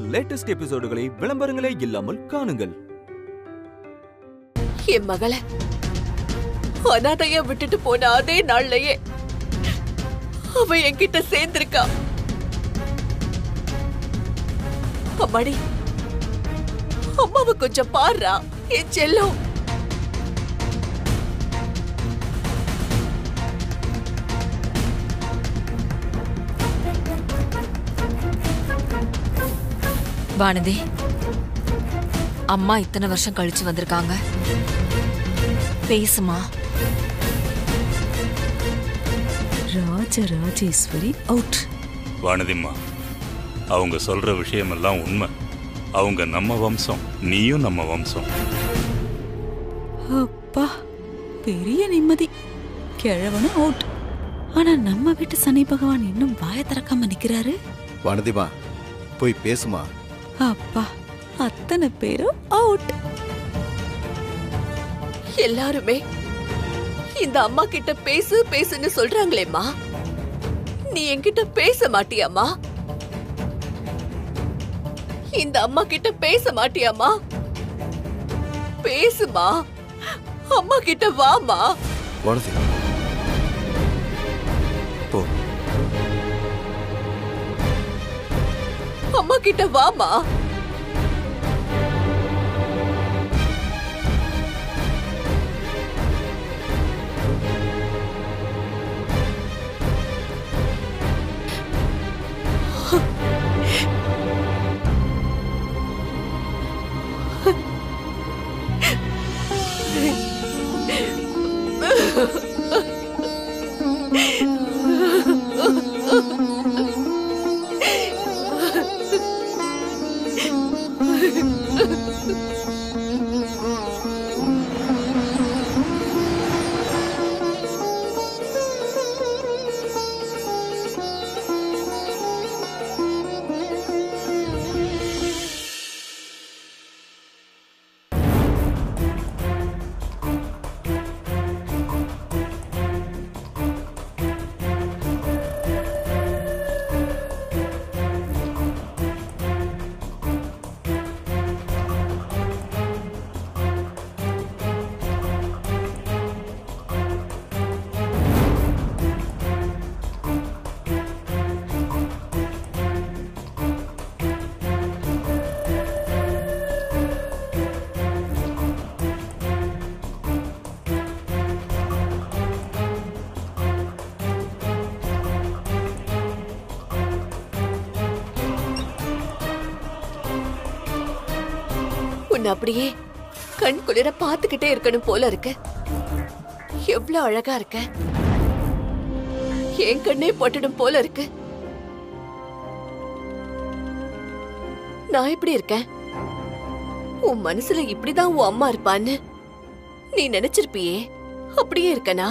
Latest எபிசோடுகளை விளம்பரங்களே இல்லாமல் காணுங்கள் என் மகளை அனாதையா விட்டுட்டு போன அதே நாள்லயே அவ என்கிட்ட சேர்ந்திருக்கா அம்மாடி அம்மாவை கொஞ்சம் பாருடா என் செல்லம் வானதி அம்மா இத்தனை வருஷம் கழிச்சு வந்திருக்காங்க பேசுமா ராஜராஜேஸ்வரி அவுட் வானதிம்மா அவங்க சொல்ற விஷயமெல்லாம் உண்மை அவங்க நம்ம வம்சம் நீயும் நம்ம வம்சம் அப்பா பெரிய நிம்மதி கிழவனும் அவுட் ஆனா நம்ம வீட்டு சனி பகவான் இன்னும் வாய திறக்காம நிக்கிறாரு வானதிமா போய் பேசுமா அப்பா அத்தனை பேரும் அவுட் எல்லாருமே இந்த அம்மா கிட்ட பேசு பேசுன்னு சொல்றாங்களேம்மா நீ என்கிட்ட பேச மாட்டியாம்மா இந்த அம்மா கிட்ட பேச மாட்டியாம்மா பேசுமா அம்மா கிட்ட வாமா வானதி போ அம்மா கிட்ட வாமா உன்னை அப்படியே கண் குளிர பாத்துக்கிட்டே இருக்கணும் போல இருக்கு எவ்வளவு அழகா இருக்க என் கண்ணே போட்டுடும் போல இருக்கு நான் எப்படி இருக்கேன் உன் மனசுல இப்படிதான் உன் அம்மா இருப்பான்னு நீ நினைச்சிருப்பியே அப்படியே இருக்கனா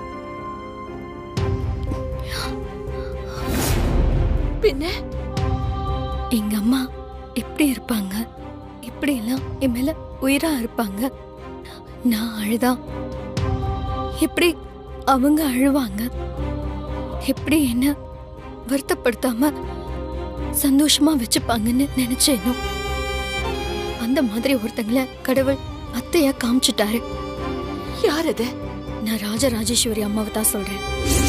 பின்ன எங்க அம்மா எப்படி இருப்பாங்க இப்படி எல்லாம் என் மேல உயிரா இருப்பாங்க நான் அழுதா எப்படி அவங்க அழுவாங்க எப்படி என்ன வருத்தப்படுத்தாம சந்தோஷமா வச்சுப்பாங்கன்னு நினைச்சேனோ அந்த மாதிரி ஒருத்தங்கள கடவுள் அத்தையா காமிச்சிட்டாரு யார் அது நான் ராஜராஜேஸ்வரி அம்மாவை தான் சொல்றேன்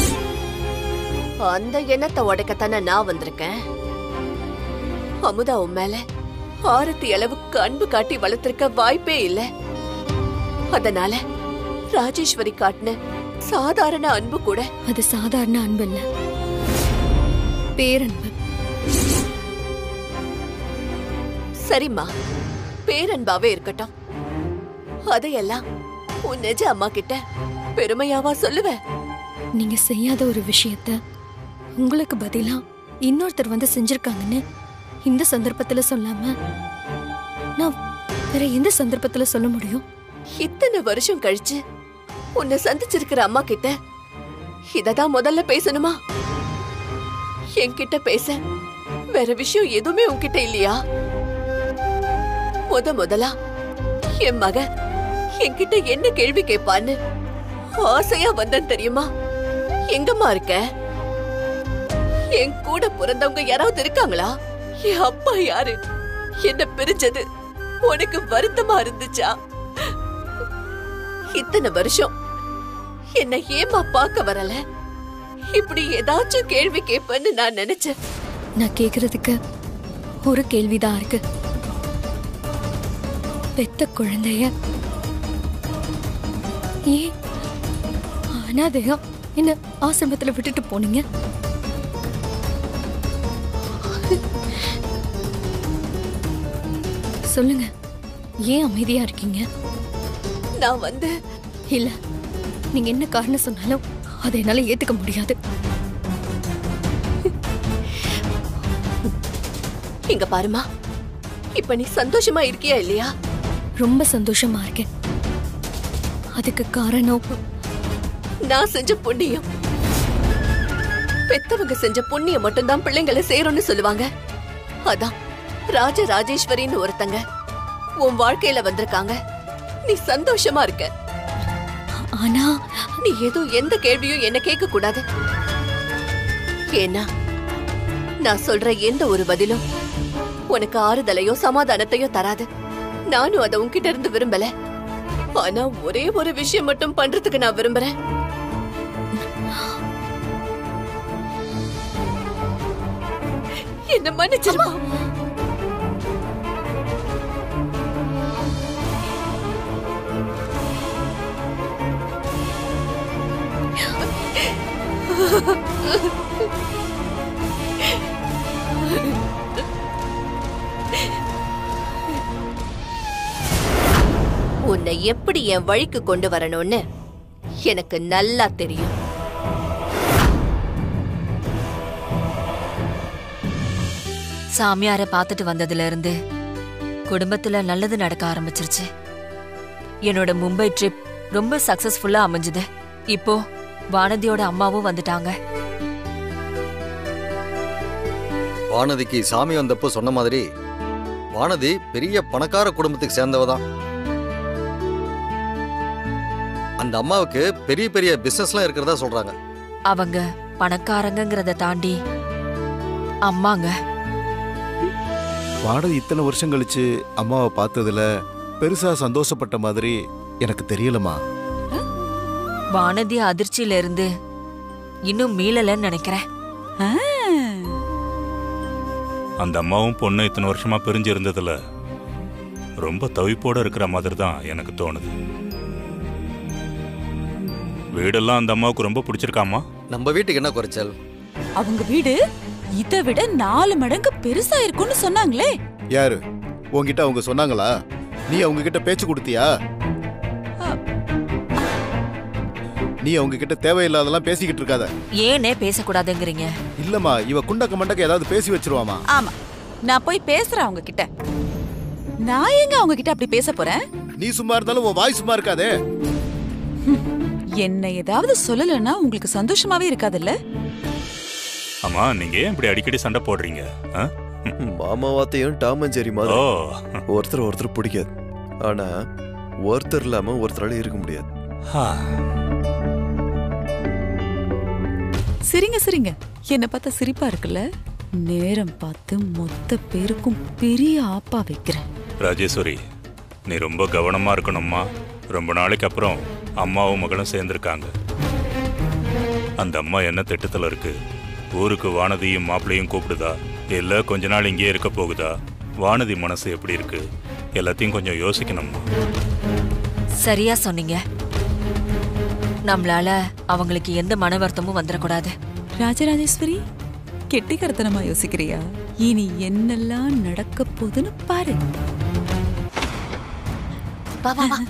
அந்த எண்ணத்தை உடைக்கத்தானே நான் வந்திருக்கேன் அமுதா உன் மேல ஆரத்தி அளவுக்கு அன்பு காட்டி வளர்த்திருக்க வாய்ப்பே இல்ல அதனால ராஜேஸ்வரி காட்டின சாதாரண அன்பு கூட அது சாதாரண அன்பு இல்ல பேரன்பு சரிம்மா பேரன்பாவே இருக்கட்டும் அதையெல்லாம் உன் நிஜ அம்மா கிட்ட பெருமையாவா சொல்லுவ நீங்க செய்யாத ஒரு விஷயத்த உங்களுக்கு பதிலா இன்னொருத்தர் வந்து செஞ்சிருக்காங்கன்னு இந்த சந்தர்ப்பத்துல சொல்லாம நான் வேற எந்த சந்தர்ப்பத்துல சொல்ல முடியும் இத்தனை வருஷம் கழிச்சு உன்னை சந்திச்சிருக்கிற அம்மா கிட்ட இததான் முதல்ல பேசணுமா என்கிட்ட பேச வேற விஷயம் எதுவுமே உன்கிட்ட இல்லையா முத முதலா என் மக என்கிட்ட என்ன கேள்வி கேட்பான்னு ஆசையா வந்தேன் தெரியுமா எங்கம்மா இருக்க என் கூட பிறந்தவங்க யாராவது இருக்காங்களா என் அப்பா யாரு என்ன பிரிச்சது உனக்கு வருத்தமா இருந்துச்சா இத்தனை வருஷம் என்ன ஏமா பார்க்க வரல இப்படி ஏதாச்சும் கேள்வி கேட்பேன்னு நான் நினைச்சேன் நான் கேக்குறதுக்கு ஒரு கேள்விதான் இருக்கு பெத்த குழந்தைய ஏன் அனாதையா என்ன ஆசிரமத்துல விட்டுட்டு போனீங்க சொல்லுங்க ஏன் அமைதியா இருக்கீங்க நான் வந்து இல்ல நீங்க என்ன காரணம் சொன்னாலும் அதை என்னால ஏத்துக்க முடியாது இங்க பாருமா இப்ப நீ சந்தோஷமா இருக்கியா இல்லையா ரொம்ப சந்தோஷமா இருக்கேன் அதுக்கு காரணம் நான் செஞ்ச புண்ணியம் பெத்தவங்க செஞ்ச புண்ணியம் மட்டும்தான் பிள்ளைங்களை சேரும்னு சொல்லுவாங்க அதான் ராஜ ராஜேஸ்வரின்னு ஒருத்தங்க உன் வாழ்க்கையில வந்திருக்காங்க நீ சந்தோஷமா இருக்க ஆனா நீ ஏதோ எந்த கேள்வியும் என்ன கேட்க கூடாது ஏன்னா நான் சொல்ற எந்த ஒரு பதிலும் உனக்கு ஆறுதலையோ சமாதானத்தையோ தராது நானும் அதை உன்கிட்ட இருந்து விரும்பல ஆனா ஒரே ஒரு விஷயம் மட்டும் பண்றதுக்கு நான் விரும்புறேன் என்ன மன்னிச்சிருமா உன்னை எப்படி என் வழிக்கு கொண்டு வரணும்னு எனக்கு நல்லா தெரியும் சாமியாரை பார்த்துட்டு வந்ததுல இருந்து குடும்பத்துல நல்லது நடக்க ஆரம்பிச்சிருச்சு என்னோட மும்பை ட்ரிப் ரொம்ப சக்சஸ்ஃபுல்லா அமைஞ்சுது இப்போ வானதியோட அம்மாவும் வந்துட்டாங்க வானதிக்கு சாமி வந்தப்போ சொன்ன மாதிரி வானதி பெரிய பணக்கார குடும்பத்துக்கு சேர்ந்தவ தான் அந்த அம்மாவுக்கு பெரிய பெரிய பிசினஸ்லாம் இருக்கிறதா சொல்றாங்க அவங்க பணக்காரங்கங்கிறத தாண்டி அம்மாங்க வானதி இத்தனை வருஷம் கழிச்சு அம்மாவை பார்த்ததுல பெருசா சந்தோஷப்பட்ட மாதிரி எனக்கு தெரியலமா வானதி அதிர்ச்சியில இருந்து இன்னும் மீளலன்னு நினைக்கிறேன் ஆ, அந்த அம்மாவும் பொண்ணு இத்தனை வருஷமா பிரிஞ்சு இருந்ததுல ரொம்ப தவிப்போட இருக்கிற மாதிரி தான் எனக்கு தோணுது வீடெல்லாம் அந்த அம்மாவுக்கு ரொம்ப பிடிச்சிருக்காமா நம்ம வீட்டுக்கு என்ன குறைச்சல் அவங்க வீடு இதை விட நாலு மடங்கு பெருசா இருக்கும்னு சொன்னாங்களே யாரு உன்கிட்ட அவங்க சொன்னாங்களா நீ அவங்க கிட்ட பேச்சு கொடுத்தியா நீ அவங்க கிட்ட தேவையில்லாதெல்லாம் பேசிக்கிட்டு இருக்காத ஏனே பேசக்கூடாதுங்கிறீங்க இல்லம்மா இவ குண்டக்க மண்டக்க ஏதாவது பேசி வச்சிருவாமா ஆமா நான் போய் பேசுறேன் அவங்க கிட்ட நான் எங்க அவங்க கிட்ட அப்படி பேச போறேன் நீ சும்மா இருந்தாலும் உன் வாய் சும்மா இருக்காதே என்ன ஏதாவது சொல்லலைன்னா உங்களுக்கு சந்தோஷமாவே இருக்காதுல்ல அம்மா நீங்க ஏன் இப்படி அடிக்கடி சண்டை போடுறீங்க ஆ? மாமா வார்த்தையும் டாம் அண்ட் ஜெரி ஓ மாதிரி ஒருத்தர் ஒருத்தர் பிடிக்காது ஆனா ஒருத்தர் இல்லாம ஒருத்தரால இருக்க முடியாது ஹா. சரிங்க சரிங்க என்ன பார்த்தா சிரிப்பா இருக்குல்ல நேரம் பார்த்து மொத்த பேருக்கும் பெரிய ஆப்பா வைக்கிறேன் ராஜேஸ்வரி நீ ரொம்ப கவனமா இருக்கணும்மா ரொம்ப நாளைக்கு அப்புறம் அம்மாவும் மகளும் சேர்ந்திருக்காங்க அந்த அம்மா என்ன திட்டத்துல இருக்கு ஊருக்கு வானதியும் மாப்பிள்ளையும் கூப்பிடுதா இல்ல கொஞ்ச நாள் இங்கேயே இருக்க போகுதா வானதி மனசு எப்படி இருக்கு எல்லாத்தையும் கொஞ்சம் யோசிக்கணும்மா சரியா சொன்னீங்க நம்மளால அவங்களுக்கு எந்த மன வருத்தமும் வந்துடக்கூடாது ராஜராஜேஸ்வரி கெட்டிக்கரத்தனமா யோசிக்கிறியா இனி என்னெல்லாம் நடக்க போகுதுன்னு பாரு வா வா வா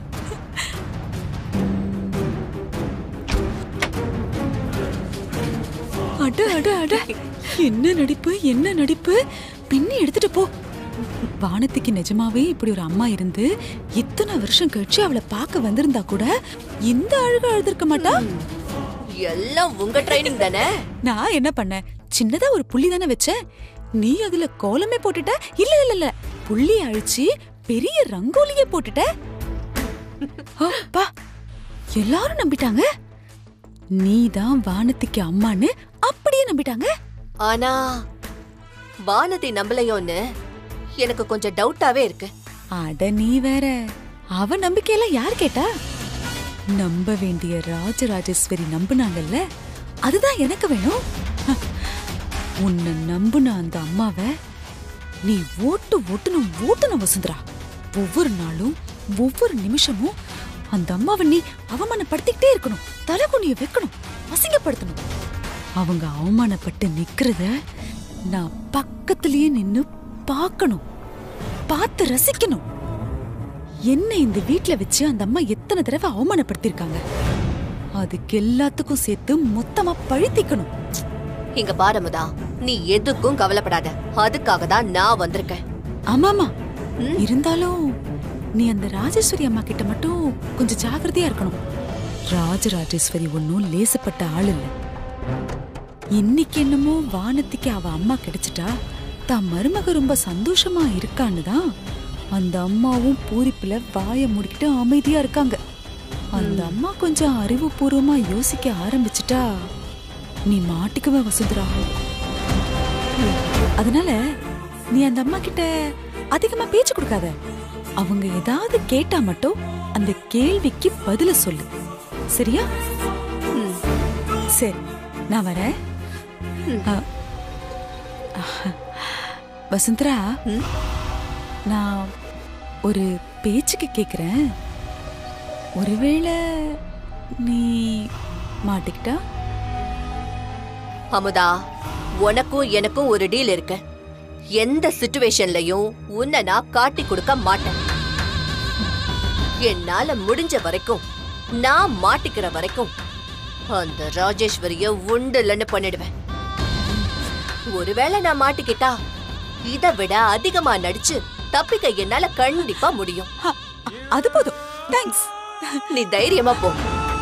அட அட அட என்ன நடிப்பு என்ன நடிப்பு பின்னி எடுத்துட்டு போ வானத்துக்கு நிஜமாவே இப்படி ஒரு அம்மா இருந்து இத்தனை வருஷம் கழிச்சு அவளை பார்க்க வந்திருந்தா கூட இந்த அழுக அழுதுருக்க மாட்டா எல்லாம் உங்க ட்ரைனிங் தானே நான் என்ன பண்ணேன் சின்னதா ஒரு புள்ளி தானே வச்சேன் நீ அதுல கோலமே போட்டுட்ட இல்ல இல்ல இல்ல புள்ளி அழிச்சு பெரிய ரங்கோலியே போட்டுட்ட அப்பா எல்லாரும் நம்பிட்டாங்க நீதான் வானத்துக்கு அம்மான்னு அப்படியே நம்பிட்டாங்க ஆனா வானதி நம்பலையோன்னு எனக்கு கொஞ்சம் டவுட்டாவே இருக்கு அட நீ வேற அவ நம்பிக்கையெல்லாம் யார் கேட்டா நம்ப வேண்டிய ராஜராஜேஸ்வரி நம்புனாங்கல்ல அதுதான் எனக்கு வேணும் ஹ, உன்னை நம்புன அந்த அம்மாவை நீ ஓட்டு ஓட்டுன்னு ஓட்டணும் வசுந்தரா ஒவ்வொரு நாளும் ஒவ்வொரு நிமிஷமும் அந்த அம்மாவை நீ அவமானப்படுத்திக்கிட்டே இருக்கணும் தலைகுனிய வைக்கணும் அசிங்கப்படுத்தணும் அவங்க அவமானப்பட்டு நிக்கிறத நான் பக்கத்திலேயே நின்னு பார்க்கணும் பார்த்து ரசிக்கணும் என்ன இந்த வீட்ல வச்சு அந்த அம்மா எத்தனை தடவை அவமானப்படுத்திருக்காங்க அதுக்கு எல்லாத்துக்கும் சேர்த்து மொத்தமா பழித்திக்கணும் இங்க பாரமுதா நீ எதுக்கும் கவலைப்படாத அதுக்காக தான் நான் வந்திருக்கேன் ஆமாமா ம். இருந்தாலும் நீ அந்த ராஜேஸ்வரி அம்மா கிட்ட மட்டும் கொஞ்சம் ஜாக்கிரதையா இருக்கணும் ராஜராஜேஸ்வரி ஒன்னும் லேசப்பட்ட ஆள் இல்ல இன்னைக்கு என்னமோ வானத்திக்கு அவ அம்மா கிடைச்சிட்டா தான் மருமக ரொம்ப சந்தோஷமா இருக்கான்னு தான் அந்த அம்மாவும் பூரிப்புல வாய மூடிக்கிட்டு அமைதியா இருக்காங்க அந்த அம்மா கொஞ்சம் அறிவுபூர்வமா யோசிக்க ஆரம்பிச்சிட்டா நீ மாட்டிக்குவ வசுந்தரா அதனால நீ அந்த அம்மா கிட்ட அதிகமா பேச்சு கொடுக்காத அவங்க ஏதாவது கேட்டா மட்டும் அந்த கேள்விக்கு பதில சொல்லு சரியா ம். சரி நான் வரேன் ம். அ, அஹ், வசுந்தரா ம். நான் ஒரு பேச்சுக்கு கேக்குறேன் ஒருவேளை நீ மாட்டிக்கிட்டா அமுதா உனக்கும் எனக்கும் ஒரு டீல் இருக்கு எந்த சிச்சுவேஷன்லயும் உன்னை நான் காட்டி கொடுக்க மாட்டேன் என்னால முடிஞ்ச வரைக்கும் நான் மாட்டிக்கிற வரைக்கும் அந்த ராஜேஸ்வரிய உண்டுலன்னு பண்ணிடுவேன் ஒருவேளை நான் மாட்டிக்கிட்டா இதை விட அதிகமா நடிச்சு தப்பிக்க என்னால கண்டிப்பா முடியும் அ- அது போதும் தேங்க்ஸ் நீ தைரியமா போ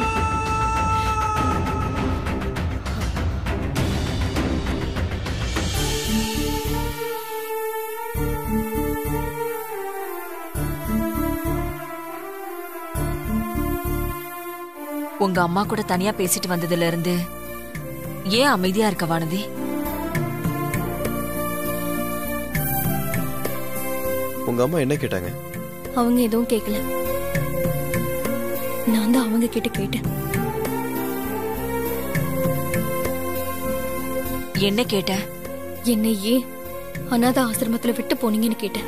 உங்க அம்மா கூட தனியா பேசிட்டு வந்ததுல இருந்து ஏன் அமைதியா இருக்க வானதி உங்க அம்மா என்ன கேட்டாங்க அவங்க எதுவும் கேட்கல நான் தான் அவங்க கிட்ட கேட்டேன் என்ன கேட்ட என்னை ஏன் அனாத ஆசிரமத்துல விட்டு போனீங்கன்னு கேட்டேன்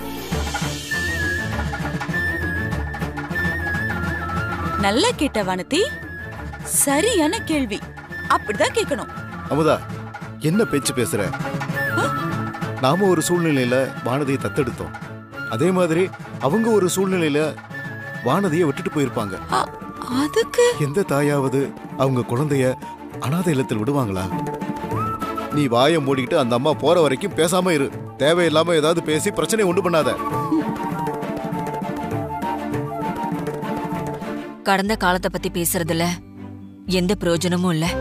நல்லா கேட்ட வானதி சரியான கேள்வி அப்படிதான் கேட்கணும் அமுதா என்ன பேச்சு பேசுற நாம ஒரு சூழ்நிலையில வானதியை தத்தெடுத்தோம் அதே மாதிரி அவங்க ஒரு சூழ்நிலையில வானதியை விட்டுட்டு போயிருப்பாங்க அ- அதுக்கு எந்த தாயாவது அவங்க குழந்தைய அனாதை இல்லத்தில் விடுவாங்களா நீ வாயை மூடிக்கிட்டு அந்த அம்மா போற வரைக்கும் பேசாம இரு தேவையில்லாம ஏதாவது பேசி பிரச்சனை உண்டு பண்ணாத கடந்த காலத்தை பத்தி பேசுறதுல எந்த பிரயோஜனமும் இல்ல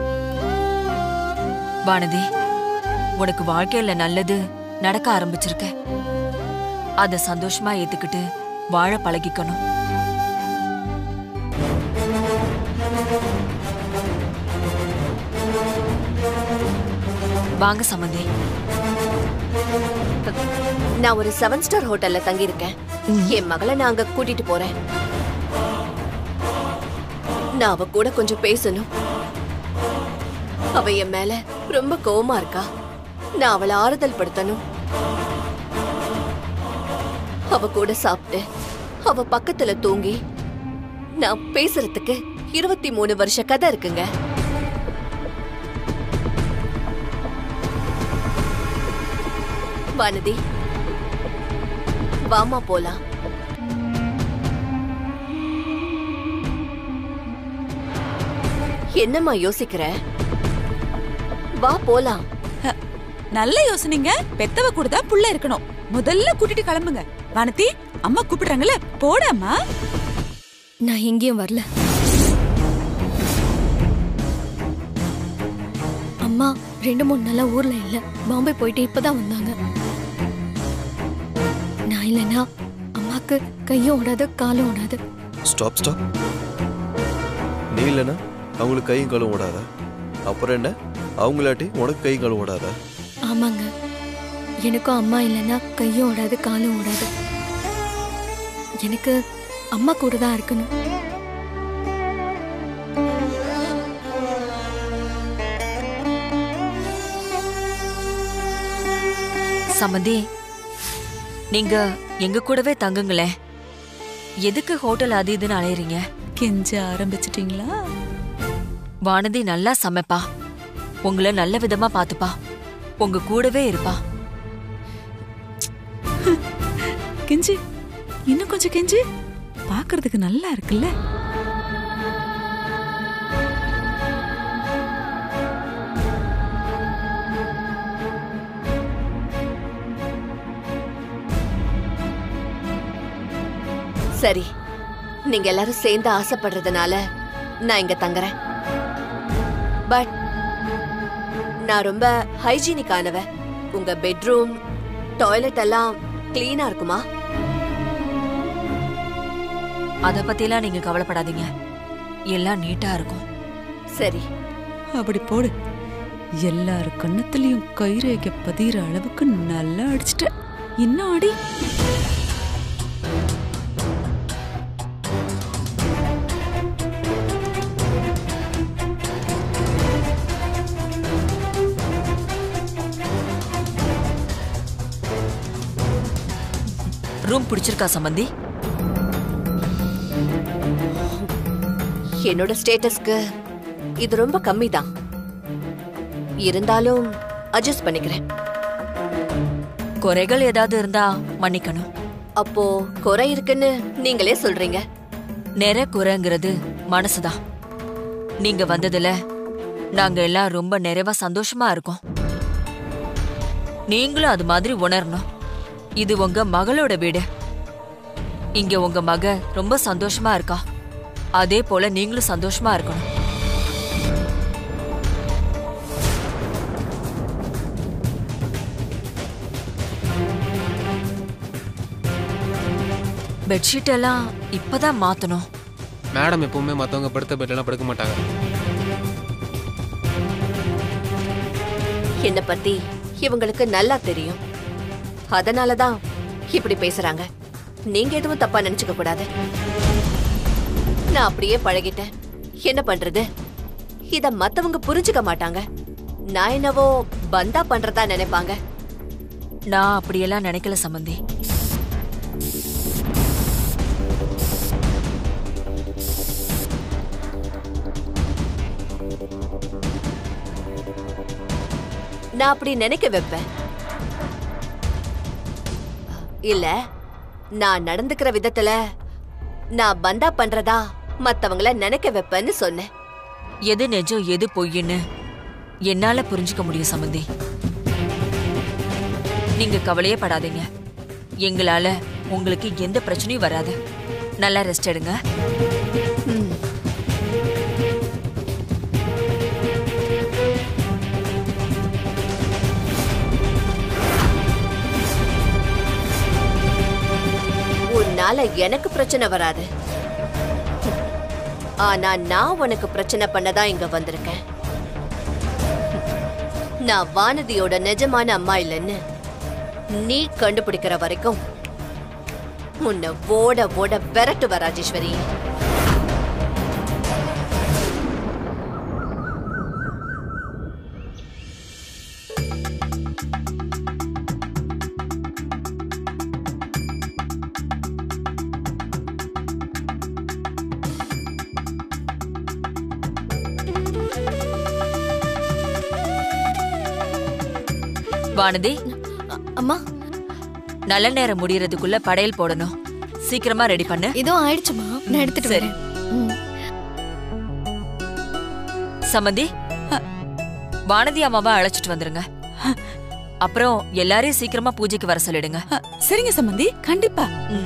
வானதி உனக்கு வாழ்க்கையில நல்லது நடக்க ஆரம்பிச்சிருக்க அத சந்தோஷமா ஏத்துக்கிட்டு வாழ பழகிக்கணும் வாங்க சம்மந்தி நான் ஒரு செவன் ஸ்டார் ஹோட்டல்ல தங்கியிருக்கேன் என் மகளை நான் அங்க கூட்டிட்டு போறேன் நான் அவ கூட கொஞ்சம் பேசணும் அவ என் மேல ரொம்ப கோவமா இருக்கா நான் அவளை ஆறுதல் படுத்தணும் அவ கூட சாப்பிட்டு அவ பக்கத்துல தூங்கி நான் பேசுறதுக்கு இருபத்தி மூணு வருஷ கதை இருக்குங்க வானதி வாமா போலாம் என்னம்மா யோசிக்கிற வா போலாம் நல்ல யோசனைங்க பெத்தவ கூட தான் புள்ள இருக்கணும் முதல்ல கூட்டிட்டு கிளம்புங்க வானதி அம்மா கூப்பிடுறாங்கல்ல போடாமா நான் எங்கேயும் வரல அம்மா ரெண்டு மூணு நாளா ஊர்ல இல்ல பாம்பே போயிட்டு இப்பதான் வந்தாங்க நான் இல்லைன்னா அம்மாக்கு கையும் ஓடாது காலும் ஓடாது ஸ்டாப் ஸ்டாப் நீ இல்லைன்னா அவங்களுக்கு கையும் காலும் ஓடாதா அப்புறம் என்ன அவங்களாட்டி உனக்கு கை காலும் ஓடாதா ஆமாங்க எனக்கும் அம்மா இல்லைன்னா கையும் ஓடாது காலும் ஓடாது எனக்கு அம்மா கூட தான் இருக்கணும் சம்மந்தி நீங்க எங்க கூடவே தங்குங்களேன் எதுக்கு ஹோட்டல் அது இதுன்னு அலையறீங்க கெஞ்ச ஆரம்பிச்சிட்டீங்களா வானதி நல்லா சமைப்பா உங்களை நல்ல விதமா பாத்துப்பா உங்க கூடவே இருப்பா கெஞ்சி இன்னும் கொஞ்சம் கெஞ்சி பார்க்கிறதுக்கு நல்லா இருக்குல்ல சரி நீங்க எல்லாரும் சேர்ந்து ஆசைப்படுறதுனால நான் இங்க தங்குறேன் பட் நான் ரொம்ப ஹைஜீனிக் ஆனவ உங்க பெட்ரூம் டாய்லெட் எல்லாம் கிளீனா இருக்குமா அத பத்திலாம் நீங்க கவலைப்படாதீங்க எல்லாம் நீட்டா இருக்கும் சரி அப்படி போடு எல்லார் கண்ணத்துலயும் கைரேகை பதிகிற அளவுக்கு நல்லா அடிச்சிட்ட இன்னும் அடி ரூம் பிடிச்சிருக்கா சம்மந்தி என்னோட ஸ்டேட்டஸ்க்கு இது ரொம்ப கம்மி தான் இருந்தாலும் அட்ஜஸ்ட் பண்ணிக்கிறேன் குறைகள் ஏதாவது இருந்தா மன்னிக்கணும் அப்போ குறை இருக்குன்னு நீங்களே சொல்றீங்க நிறை குறைங்கிறது மனசுதான் நீங்க வந்ததுல நாங்க எல்லாம் ரொம்ப நிறைவா சந்தோஷமா இருக்கோம் நீங்களும் அது மாதிரி உணரணும் இது உங்க மகளோட வீடு இங்க உங்க மக ரொம்ப சந்தோஷமா இருக்கா அதே போல நீங்களும் சந்தோஷமா இருக்கணும் பெட்ஷீட் எல்லாம் இப்பதான் மாத்தணும் மேடம் எப்பவுமே மற்றவங்க படுத்த பெட்லாம் படுக்க மாட்டாங்க என்ன பத்தி இவங்களுக்கு நல்லா தெரியும் அதனாலதான் இப்படி பேசுறாங்க நீங்க எதுவும் தப்பா நினைச்சுக்க கூடாது நான் அப்படியே பழகிட்டேன் என்ன பண்றது இத மத்தவங்க புரிஞ்சுக்க மாட்டாங்க நான் என்னவோ பந்தா பண்றதா நினைப்பாங்க நான் அப்படியெல்லாம் நினைக்கல சம்பந்தி நான் அப்படி நினைக்க வைப்பேன் இல்ல நான் நடந்துக்கிற விதத்துல நான் பந்தா பண்றதா மத்தவங்கள நினைக்க வைப்பேன்னு சொன்னேன் எது நிஜம் எது பொய்ன்னு என்னால புரிஞ்சுக்க முடியும் சம்பந்தி நீங்க கவலையே படாதீங்க எங்களால உங்களுக்கு எந்த பிரச்சனையும் வராது நல்லா ரெஸ்ட் எடுங்க உன்னால எனக்கு பிரச்சனை வராது ஆனா நான் உனக்கு பிரச்சனை பண்ணதான் இங்க வந்திருக்கேன் நான் வானதியோட நிஜமான அம்மா இல்லைன்னு நீ கண்டுபிடிக்கிற வரைக்கும் உன்னை ஓட ஓட விரட்டுவ ராஜேஸ்வரி வானதி அ- அம்மா நல்ல நேரம் முடியறதுக்குள்ள படையல் போடணும் சீக்கிரமா ரெடி பண்ணு இதோ ஆயிடுச்சுமா நான் எடுத்துட்டு சரி. வரேன் ம். சம்மந்தி வானதி அம்மாவை அழைச்சிட்டு வந்துருங்க அப்புறம் எல்லாரையும் சீக்கிரமா பூஜைக்கு வர சொல்லிடுங்க அ, சரிங்க சம்பந்தி கண்டிப்பா ம்.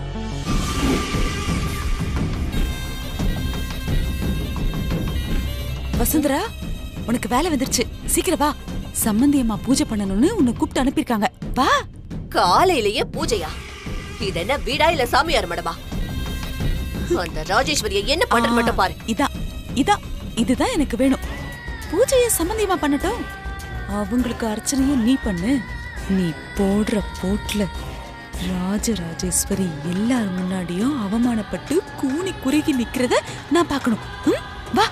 வசுந்தரா உனக்கு வேலை வந்துருச்சு சீக்கிரம் வா சம்பந்தி அம்மா பூஜை பண்ணணும்னு உன்னை கூப்பிட்டு அனுப்பியிருக்காங்க வா காலையிலேயே பூஜையா இது என்ன வீடா இல்ல சாமியார் மடமா அந்த ராஜேஸ்வரியை என்ன பண்றது மட்டும் பாரு இதான் இதான் இதுதான் எனக்கு வேணும் பூஜையை சம்பந்தியமா பண்ணட்டும் அவங்களுக்கு அர்ச்சனையும் நீ பண்ணு நீ போடுற போட்ல ராஜராஜேஸ்வரி எல்லார் முன்னாடியும் அவமானப்பட்டு கூனி குறுகி நிக்கிறத நான் பார்க்கணும் ம்? வா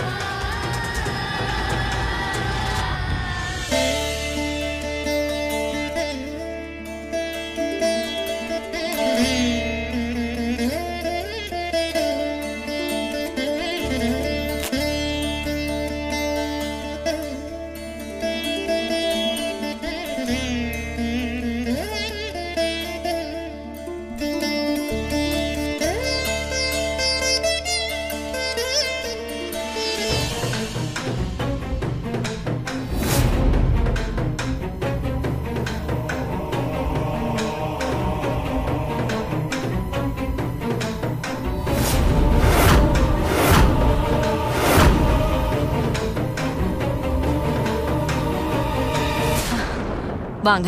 வாங்க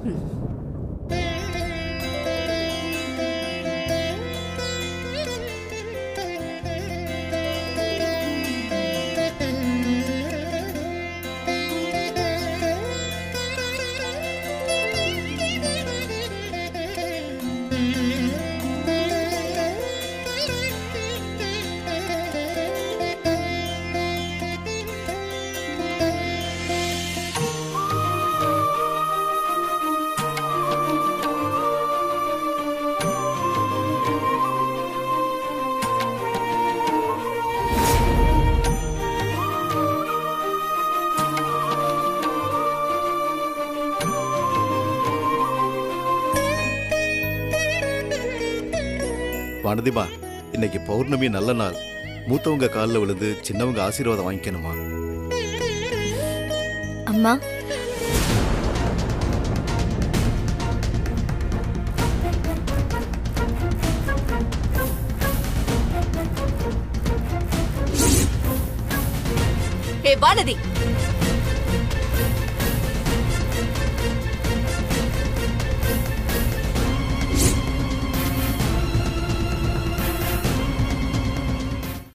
வானதிமா இன்னைக்கு பௌர்ணமி நல்ல நாள் மூத்தவங்க காலில் விழுந்து சின்னவங்க ஆசீர்வாதம் வாங்கிக்கணுமா அம்மா ஏ வானதி